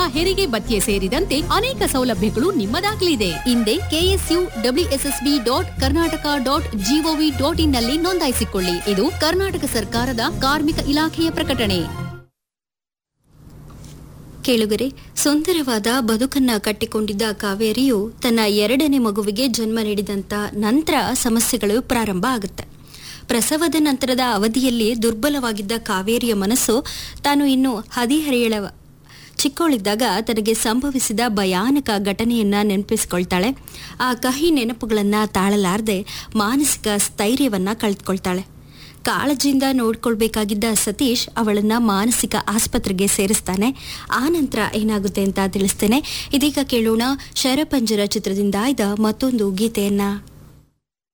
ಹೆರಿಗೆ ಭತ್ಯೆ ಸೇರಿದಂತೆ ಅನೇಕ ಸೌಲಭ್ಯಗಳು ನಿಮ್ಮದಾಗಲಿದೆ ಹಿಂದೆ KSU WSSB dot Karnataka dot GOV dot IN ನಲ್ಲಿ ನೋಂದಾಯಿಸಿಕೊಳ್ಳಿ ಇದು ಕರ್ನಾಟಕ ಸರ್ಕಾರದ ಕಾರ್ಮಿಕ ಇಲಾಖೆಯ ಪ್ರಕಟಣೆ ಕೇಳುಗರೆ ಸುಂದರವಾದ ಬದುಕನ್ನ ಕಟ್ಟಿಕೊಂಡಿದ್ದ ಕಾವೇರಿಯು ತನ್ನ ಎರಡನೇ ಮಗುವಿಗೆ ಜನ್ಮ ನೀಡಿದಂತ ನಂತರ ಸಮಸ್ಯೆಗಳು ಪ್ರಾರಂಭ ಆಗುತ್ತೆ ಪ್ರಸವದ ನಂತರದ ಅವಧಿಯಲ್ಲಿ ದುರ್ಬಲವಾಗಿದ್ದ ಕಾವೇರಿಯ ಮನಸ್ಸು ತಾನು ಇನ್ನು ಹದಿಹರೆಯಳ ಚಿಕ್ಕವಳಿದ್ದಾಗ ತನಗೆ ಸಂಭವಿಸಿದ ಭಯಾನಕ ಘಟನೆಯನ್ನ ನೆನಪಿಸಿಕೊಳ್ತಾಳೆ ಆ ಕಹಿ ನೆನಪುಗಳನ್ನ ತಾಳಲಾರದೆ ಮಾನಸಿಕ ಸ್ಥೈರ್ಯವನ್ನ ಕಳೆದುಕೊಳ್ತಾಳೆ ಕಾಳಜಿಯಿಂದ ನೋಡ್ಕೊಳ್ಬೇಕಾಗಿದ್ದ ಸತೀಶ್ ಅವಳನ್ನ ಮಾನಸಿಕ ಆಸ್ಪತ್ರೆಗೆ ಸೇರಿಸ್ತಾನೆ ಆ ನಂತರ ಏನಾಗುತ್ತೆ ಅಂತ ತಿಳಿಸ್ತೇನೆ ಇದೀಗ ಕೇಳೋಣ ಶರಪಂಜರ ಚಿತ್ರದಿಂದ ಆಯ್ದ ಮತ್ತೊಂದು ಗೀತೆಯನ್ನ